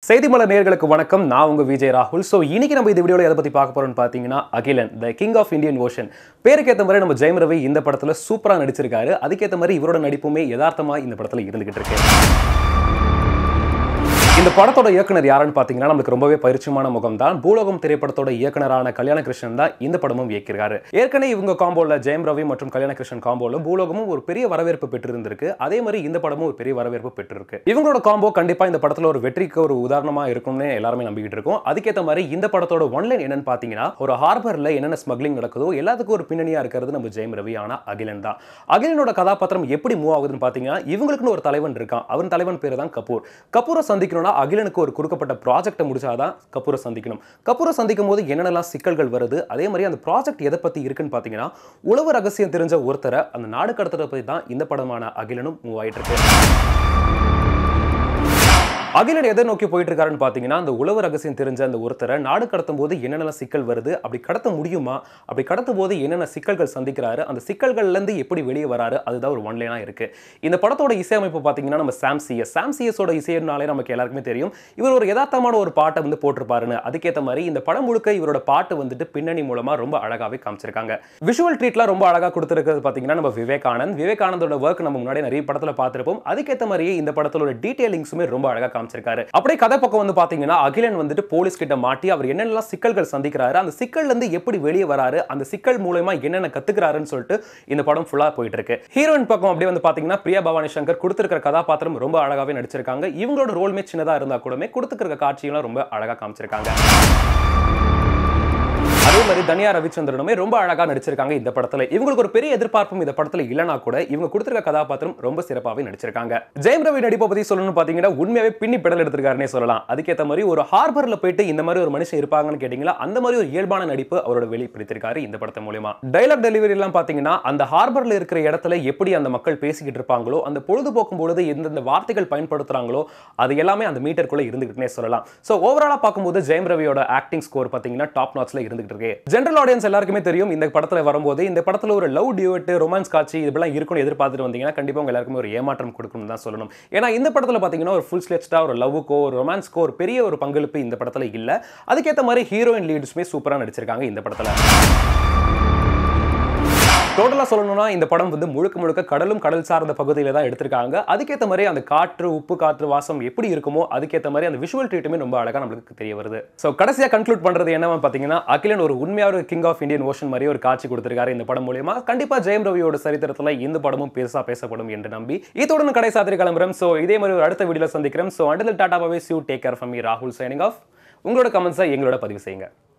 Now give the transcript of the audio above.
செய்தி மலர் நேர்களுக்கு வணக்கம் நான் உங்க விஜய் ராகுல் ஸோ இன்னைக்கு நம்ம இந்த வீடியோவில் எதை பத்தி பார்க்க போறோம்னு பார்த்தீங்கன்னா Agilan the king of Indian ocean பேருக்கு ஏற்ற மாதிரி நம்ம ஜெயம் ரவி இந்த படத்துல சூப்பரா நடிச்சிருக்காரு அதுக்கேற்ற மாதிரி இவரோட நடிப்புமே யதார்த்தமா இந்த படத்துல இருந்துகிட்டு இருக்கு இந்த படத்தோட இயக்குனர் யாருன்னு பார்த்தீங்கன்னா நமக்கு ரொம்பவே பரிச்சயமான முகம் தான் பூலோகம் திரைப்படத்தோட இயக்குனரான கல்யாண கிருஷ்ணன் தான் இந்த படமும் இயக்கியிருக்காரு ஏற்கனவே இவங்க காம்போல ஜெயம் ரவி மற்றும் கல்யாண கிருஷ்ணன் காம்போல பூலோகமும் ஒரு பெரிய வரவேற்பு பெற்றிருந்திருக்கு அதே மாதிரி இந்த படமும் ஒரு பெரிய வரவேற்பு பெற்றிருக்கு இவங்களோட காம்போ கண்டிப்பா இந்த படத்துல ஒரு வெற்றிக்கு ஒரு உதாரணமா இருக்கும்னு எல்லாருமே நம்பிக்கிட்டு இருக்கோம் அதுக்கேற்ற மாதிரி இந்த படத்தோட ஒன்லைன் என்னன்னு பார்த்தீங்கன்னா ஒரு ஹார்பர்ல என்னென்ன ஸ்மக்லிங் நடக்குதோ எல்லாத்துக்கும் ஒரு பின்னணியா இருக்கிறது நம்ம ஜெயம் ரவி ஆனா அகிலன் தான் அகிலனோட கதாபாத்திரம் எப்படி மூவ் ஆகுதுன்னு பார்த்தீங்கன்னா இவங்களுக்குன்னு ஒரு தலைவன் இருக்கான் அவன் தலைவன் பேர் தான் கபூர் கபூரை சந்திக்கணும்னா அகிலனுக்கு ஒரு கொடுக்கப்பட்ட ப்ராஜெக்ட்டை முடிச்சாதான் கபூரை சந்திக்கணும் கபூரை சந்திக்கும் போது என்னென்னலாம் சிக்கல்கள் வருது அதே மாதிரி அந்த ப்ராஜெக்ட் எதை பத்தி இருக்குன்னு பார்த்தீங்கன்னா உளவு ரகசியம் தெரிஞ்ச ஒருத்தரை அந்த நாடு கடத்துறத பத்தி தான் இந்த படமான அகிலனும் மூவ் ஆயிட்டு இருக்கு அகிலன் எதை நோக்கி போயிட்டு இருக்காருன்னு பார்த்தீங்கன்னா அந்த உளவு ரகசியம் தெரிஞ்ச அந்த ஒருத்தரை நாடு கடத்தும் போது என்னென்ன சிக்கல் வருது அப்படி கடத்த முடியுமா அப்படி கடத்தும் போது என்னென்ன சிக்கல்கள் சந்திக்கிறாரு அந்த சிக்கல்கள்லேருந்து எப்படி வெளியே வராரு அதுதான் ஒரு ஒன்லைனாக இருக்கு இந்த படத்தோட இசையமைப்பு பார்த்தீங்கன்னா நம்ம சாம் சிஎஸ் சாம் சிஎஸோட இசையினாலே நமக்கு எல்லாருக்குமே தெரியும் இவர் ஒரு யதார்த்தமான ஒரு பாட்டை வந்து போட்டிருப்பாருன்னு அதுக்கேற்ற மாதிரி இந்த படம் முழுக்க இவரோட பாட்டு வந்துட்டு பின்னணி மூலமா ரொம்ப அழகாவே காமிச்சிருக்காங்க விஷுவல் ட்ரீட்லாம் ரொம்ப அழகாக கொடுத்துருக்கிறது பார்த்தீங்கன்னா நம்ம விவேகானந்த் விவேகானந்தோட ஒர்க் நம்ம முன்னாடி நிறைய படத்தில் பார்த்துருப்போம் அதுக்கேற்ற மாதிரியே இந்த படத்தோட டீடைலிங்ஸுமே ரொம்ப அழகாக காமிச்சிருக்காரு அப்படியே கதை பக்கம் வந்து பாத்தீங்கன்னா அகிலன் வந்துட்டு போலீஸ் கிட்ட மாட்டி அவர் என்னென்னலாம் சிக்கல்கள் சந்திக்கிறாரு அந்த சிக்கல்ல இருந்து எப்படி வெளியே வராரு அந்த சிக்கல் மூலமா என்னென்ன கத்துக்கிறாருன்னு சொல்லிட்டு இந்த படம் ஃபுல்லா போயிட்டு இருக்கு ஹீரோயின் பக்கம் அப்படியே வந்து பாத்தீங்கன்னா பிரியா பவானி சங்கர் கொடுத்திருக்கிற கதாபாத்திரம் ரொம்ப அழகாவே நடிச்சிருக்காங்க இவங்களோட ரோல்மே சின்னதா இருந்தா கூடமே கொடுத்துருக்க காட்சியெல்லாம் ரொம்ப அழகா காமிச்சிருக்காங்க அதே மாதிரி தனியா ரவிச்சந்திரனுமே ரொம்ப அழகா நடிச்சிருக்காங்க இந்த படத்துல இவங்களுக்கு ஒரு பெரிய எதிர்பார்ப்பும் இந்த படத்துல இல்லனா கூட இவங்க கொடுத்திருக்க கதாபாத்திரம் ரொம்ப சிறப்பாவே நடிச்சிருக்காங்க ஜெயம் ரவி நடிப்பை பத்தி சொல்லணும்னு பாத்தீங்கன்னா உண்மையாவே பின்னி பெடல் எடுத்திருக்காருன்னே சொல்லலாம் அதுக்கேற்ற மாதிரி ஒரு ஹார்பர்ல போயிட்டு இந்த மாதிரி ஒரு மனுஷன் இருப்பாங்கன்னு கேட்டீங்களா அந்த மாதிரி ஒரு இயல்பான நடிப்பு அவரோட வெளிப்படுத்திருக்காரு இந்த படத்து மூலியமா டைலாக் டெலிவரி எல்லாம் பாத்தீங்கன்னா அந்த ஹார்பர்ல இருக்கிற இடத்துல எப்படி அந்த மக்கள் பேசிக்கிட்டு இருப்பாங்களோ அந்த பொழுதுபோக்கும் பொழுது எந்தெந்த வார்த்தைகள் பயன்படுத்துறாங்களோ அது எல்லாமே அந்த மீட்டருக்குள்ள இருந்துகிட்டே சொல்லலாம் சோ ஓவராலா பார்க்கும்போது ஜெயம் ரவியோட ஆக்டிங் ஸ்கோர் பாத்தீங்கன்னா டாப் நாட்ஸ்ல இருந்துகிட்டு இருக்கு ஜென்ரல் ஆடியன்ஸ் எல்லாருக்குமே தெரியும் இந்த படத்துல வரும்போது இந்த படத்துல ஒரு லவ் டியூட் ரொமான்ஸ் காட்சி இதெல்லாம் இருக்கும்னு எதிர்பார்த்துட்டு வந்தீங்கன்னா கண்டிப்பா உங்க எல்லாருக்குமே ஒரு ஏமாற்றம் கொடுக்கணும் தான் சொல்லணும் ஏன்னா இந்த படத்துல பாத்தீங்கன்னா ஒரு ஃபுல் ஸ்லெச்டா ஒரு லவ்வுக்கோ ஒரு ரொமான்ஸ்க்கோ ஒரு பெரிய ஒரு பங்களிப்பு இந்த படத்துல இல்ல அதுக்கேற்ற மாதிரி ஹீரோயின் லீட்ஸுமே சூப்பரா நடிச்சிருக்காங்க இந்த படத்துல டோட்டலாக சொல்லணும்னா இந்த படம் வந்து முழுக்க முழுக்க கடலும் கடல் சார்ந்த பகுதியில் தான் எடுத்திருக்காங்க அதுக்கேற்ற மாதிரி அந்த காற்று உப்பு காற்று வாசம் எப்படி இருக்குமோ அதுக்கேற்ற மாதிரி அந்த விஷுவல் ட்ரீட்டுமே ரொம்ப அழகாக நம்மளுக்கு தெரிய வருது ஸோ கடைசியாக கன்க்ளூட் பண்ணுறது என்னவா பார்த்தீங்கன்னா அகிலன் ஒரு உண்மையான ஒரு கிங் ஆஃப் இந்தியன் ஓஷன் மாதிரி ஒரு காட்சி கொடுத்திருக்காரு இந்த படம் மூலியமா கண்டிப்பாக ஜெயம் ரவியோட சரித்திரத்தில் இந்த படமும் பெருசாக பேசப்படும் என்று நம்பி இதோட கடை சாத்திரி கிளம்புறோம் ஸோ இதே மாதிரி ஒரு அடுத்த வீடியோவில் சந்திக்கிறோம் so until tata bye you take care from me ராகுல் சைனிங் ஆஃப் உங்களோட கமெண்ட்ஸை எங்களோட பதிவு செய்யுங்க